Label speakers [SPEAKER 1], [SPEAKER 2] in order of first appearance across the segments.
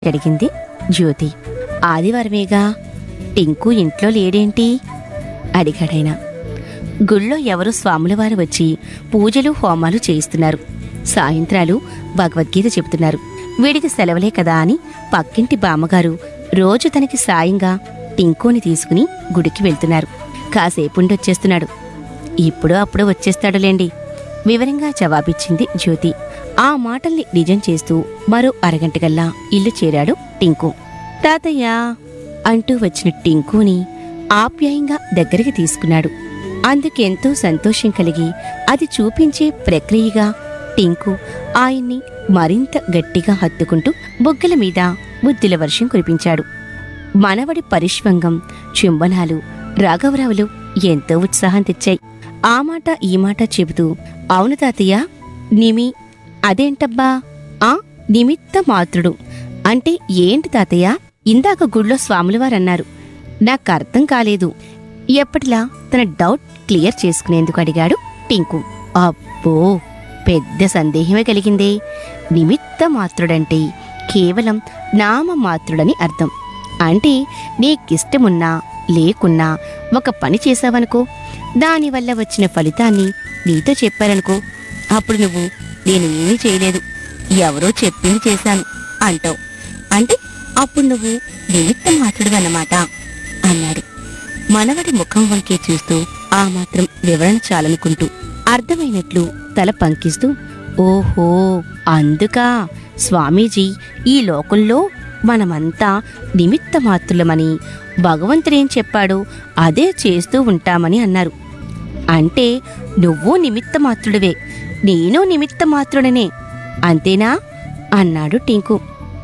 [SPEAKER 1] అడిగింది జ్యోతి ఆదివారమేగా టింకు ఇంట్లో లేడేంటి అడిగాడైనా గుళ్ళో ఎవరు స్వాములవారు వచ్చి పూజలు హోమాలు చేయిస్తున్నారు సాయంత్రాలు భగవద్గీత చెబుతున్నారు వీడికి సెలవులే కదా అని పక్కింటి బామ్మగారు రోజు తనకి సాయంగా టింకుని తీసుకుని గుడికి వెళ్తున్నారు కాసేపుండొచ్చేస్తున్నాడు ఇప్పుడు అప్పుడు వచ్చేస్తాడులేండి వివరంగా జవాబిచ్చింది జ్యోతి ఆ మాటల్ని నిజం చేస్తూ మరో అరగంటగల్లా ఇల్లు చేరాడు టింకు తాతయ్య అంటూ వచ్చిన టింకుని ఆప్యాయంగా దగ్గరికి తీసుకున్నాడు అందుకెంతో సంతోషం కలిగి అది చూపించే ప్రక్రియగా టింకు ఆయన్ని మరింత గట్టిగా హత్తుకుంటూ బొగ్గల మీద బుద్ధిల వర్షం కురిపించాడు మనవడి పరిష్వంగం చుంబనాలు రాఘవరావులు ఎంతో ఉత్సాహం తెచ్చాయి ఆ మాట ఈ మాట చెబుతూ అవును తాతయ్య నిమి అదేంటబ్బా ఆ నిమిత్త మాతృడు అంటే ఏంటి తాతయ్య ఇందాక గుళ్ళో స్వాములవారన్నారు నాకు అర్థం కాలేదు ఎప్పటిలా తన డౌట్ క్లియర్ చేసుకునేందుకు అడిగాడు టింకు అబ్బో పెద్ద సందేహమే కలిగిందే నిమిత్త మాత్రుడంటే కేవలం నామమాత్రుడని అర్థం అంటే నీకిష్టమున్నా లేకున్నా ఒక పని చేశావనుకో దానివల్ల వచ్చిన ఫలితాన్ని నీతో చెప్పారనుకో అప్పుడు నువ్వు నేను ఏమీ చేయలేదు ఎవరో చెప్పింది చేశాను అంటావు అంటే అప్పుడు నువ్వు నిమిత్త మాత్రుడు అన్నమాట అన్నాడు మనవడి ముఖం వంకే చూస్తూ ఆ మాత్రం వివరణ చాలనుకుంటూ అర్థమైనట్లు తల పంకిస్తూ ఓహో అందుకా స్వామీజీ ఈ లోకంలో మనమంతా నిమిత్త మాత్రులమని భగవంతుడేం చెప్పాడో అదే చేస్తూ ఉంటామని అన్నారు అంటే నువ్వు నిమిత్త మాత్రుడివే నేను నిమిత్త మాత్రుడనే అంతేనా అన్నాడు టింకు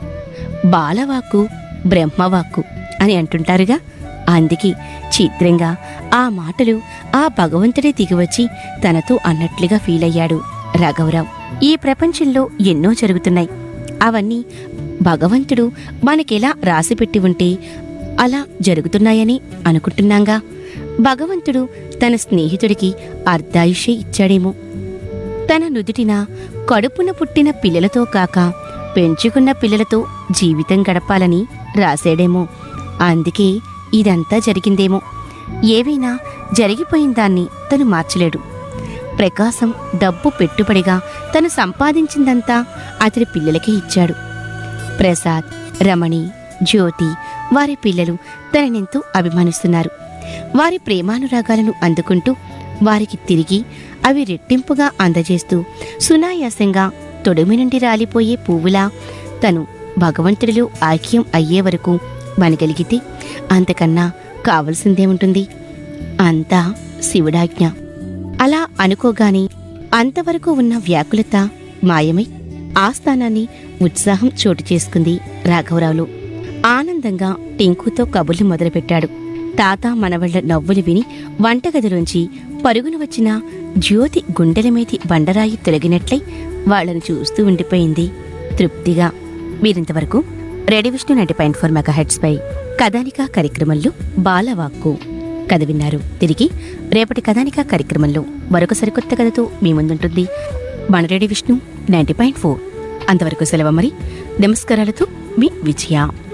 [SPEAKER 1] బాలవాక్కు బ్రహ్మవాక్కు అని అంటుంటారుగా అందుకే చిత్రంగా ఆ మాటలు ఆ భగవంతుడే దిగివచ్చి తనతో అన్నట్లుగా ఫీల్ అయ్యాడు రాఘవరావు ఈ ప్రపంచంలో ఎన్నో జరుగుతున్నాయి అవన్నీ భగవంతుడు మనకెలా రాసిపెట్టి ఉంటే అలా జరుగుతున్నాయని అనుకుంటున్నాంగా భగవంతుడు తన స్నేహితుడికి అర్ధాయుషే ఇచ్చాడేమో తన నుదుటిన కడుపున పుట్టిన పిల్లలతో కాక పెంచుకున్న పిల్లలతో జీవితం గడపాలని రాశాడేమో అందుకే ఇదంతా జరిగిందేమో ఏవైనా జరిగిపోయిన దాన్ని తను మార్చలేడు ప్రకాశం డబ్బు పెట్టుబడిగా తను సంపాదించిందంతా అతడి పిల్లలకే ఇచ్చాడు ప్రసాద్ రమణి జ్యోతి వారి పిల్లలు తననెంతో అభిమానిస్తున్నారు వారి ప్రేమానురాగాలను అందుకుంటూ వారికి తిరిగి అవి రెట్టింపుగా అందజేస్తూ సునాయాసంగా తొడిమి నుండి రాలిపోయే పువ్వులా తను భగవంతుడిలో ఐక్యం అయ్యే వరకు మనగలిగితే అంతకన్నా కావలసిందేముంటుంది అంతా శివుడాజ్ఞ అలా అనుకోగానే అంతవరకు ఉన్న వ్యాకులత మాయమై ఆ స్థానాన్ని ఉత్సాహం చోటు చేసుకుంది రాఘవరావులో ఆనందంగా టింకుతో కబుర్లు మొదలుపెట్టాడు తాత మనవళ్ల నవ్వులు విని వంటగదిలోంచి పరుగున వచ్చిన జ్యోతి గుండెల మీది బండరాయి తొలగినట్లై వాళ్ళను చూస్తూ ఉండిపోయింది తృప్తిగా మీరింతవరకు radio Vishnu ninety point four megahertz పై కథానిక కార్యక్రమంలో బాలవాక్కు కథ విన్నారు తిరిగి రేపటి కథానిక కార్యక్రమంలో మరొక సరికొత్త కథతో మీ ముందుంటుంది మన radio Vishnu ninety point four అంతవరకు సెలవు మరి నమస్కారాలతో మీ విజయ